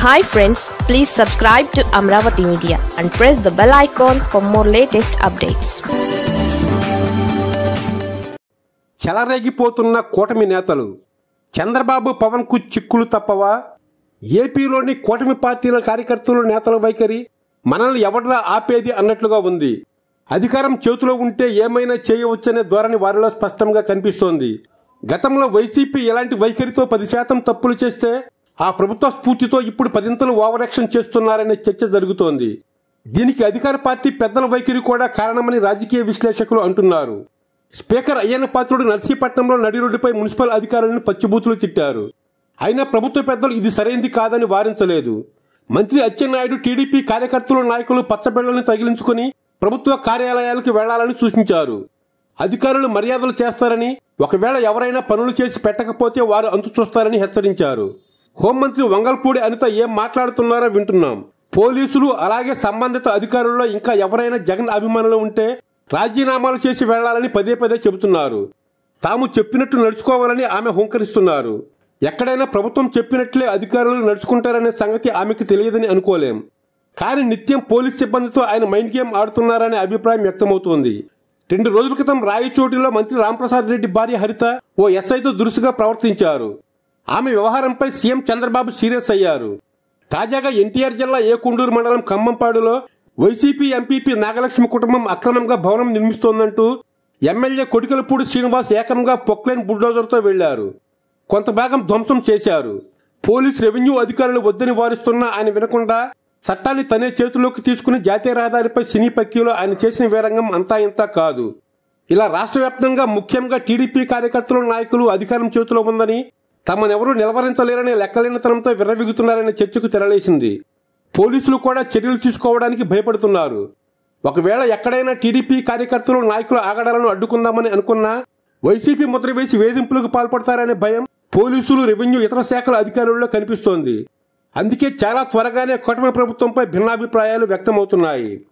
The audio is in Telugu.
hi friends please subscribe to Amaravati media and press the bell icon for more latest updates చెలరేగిపోతున్న కూటమి నేతలు చంద్రబాబు పవన్కు చిక్కులు తప్పవా ఏపీలోని కూటమి పార్టీల కార్యకర్తలు నేతల వైఖరి మనల్ని ఎవడ్రా ఆపేది అన్నట్లుగా ఉంది అధికారం చేతిలో ఉంటే ఏమైనా చేయవచ్చనే ధోరణి వారిలో స్పష్టంగా కనిపిస్తోంది గతంలో వైసీపీ ఎలాంటి వైఖరితో పది శాతం తప్పులు చేస్తే ఆ ప్రభుత్వ స్ఫూర్తితో ఇప్పుడు పదింతలు ఓవర్ యాక్షన్ చేస్తున్నారనే చర్చ జరుగుతోంది దీనికి అధికార పార్టీ పెద్దల వైఖరి కూడా కారణమని రాజకీయ విశ్లేషకులు అంటున్నారు స్పీకర్ అయ్యన్న పాత్రుడు నర్సీపట్నంలో నడిరోడ్డుపై మున్సిపల్ అధికారులను పచ్చిబూతులు తిట్టారు అయినా ప్రభుత్వ పెద్దలు ఇది సరైంది కాదని వారించలేదు మంత్రి అచ్చెన్నాయుడు టీడీపీ కార్యకర్తలు నాయకులు పచ్చబిళ్లను తగిలించుకుని ప్రభుత్వ కార్యాలయాలకు వెళ్లాలని సూచించారు అధికారులు మర్యాదలు చేస్తారని ఒకవేళ ఎవరైనా పనులు చేసి పెట్టకపోతే వారు అంతు చూస్తారని హెచ్చరించారు హోంమంత్రి వంగల్పూడి అనిత ఏం మాట్లాడుతున్నారో వింటున్నాం పోలీసులు అలాగే సంబంధిత అధికారుల్లో ఇంకా ఎవరైనా జగన్ అభిమానులు ఉంటే రాజీనామాలు చేసి వెళ్లాలని పదే పదే చెబుతున్నారు తాము చెప్పినట్టు నడుచుకోవాలని ఆమె హుంకరిస్తున్నారు ఎక్కడైనా ప్రభుత్వం చెప్పినట్లే అధికారులు నడుచుకుంటారనే సంగతి ఆమెకు తెలియదని అనుకోలేం కానీ నిత్యం పోలీస్ సిబ్బందితో ఆయన మైండ్ గేమ్ ఆడుతున్నారనే అభిప్రాయం వ్యక్తమవుతోంది రెండు రోజుల క్రితం రాయచోటిలో మంత్రి రాంప్రసాద్ రెడ్డి భార్య హరిత ఓ ఎస్ఐతో దురుసుగా ప్రవర్తించారు ఆమె వ్యవహారంపై సీఎం చంద్రబాబు సీరియస్ అయ్యారు తాజాగా ఎన్టీఆర్ జిల్లా ఏకుండూరు మండలం ఖమ్మంపాడులో వైసీపీ ఎంపీపీ నాగలక్ష్మి కుటుంబం అక్రమంగా భవనం నిర్మిస్తోందంటూ ఎమ్మెల్యే కొడికలపూడి శ్రీనివాస్ ఏకంగా పొక్లైన్ బుల్డోజర్తో వెళ్లారు కొంత భాగం ధ్వంసం చేశారు పోలీస్ రెవెన్యూ అధికారులు వద్దని వారిస్తున్నా ఆయన వినకుండా చట్టాన్ని తనే చేతుల్లోకి తీసుకుని జాతీయ రహదారిపై సినీ పక్కీలో ఆయన చేసిన వీరంగం అంతా ఇంతా కాదు ఇలా రాష్ట్ర వ్యాప్తంగా ముఖ్యంగా టీడీపీ కార్యకర్తలు నాయకులు అధికారం చేతిలో ఉందని తమనెవరూ నిలవరించలేరనే లెక్కలేనితనంతో విర్రవిగుతున్నారనే చర్చకు తెరలేసింది పోలీసులు కూడా చర్యలు తీసుకోవడానికి భయపడుతున్నారు ఒకవేళ ఎక్కడైనా టీడీపీ కార్యకర్తలు నాయకుల ఆగడాలను అడ్డుకుందామని అనుకున్నా వైసీపీ ముద్ర వేసి వేధింపులకు పాల్పడతారనే భయం పోలీసులు రెవెన్యూ ఇతర శాఖల అధికారుల్లో కనిపిస్తోంది అందుకే చాలా త్వరగానే కూటమి ప్రభుత్వంపై భిన్నాభిప్రాయాలు వ్యక్తమవుతున్నాయి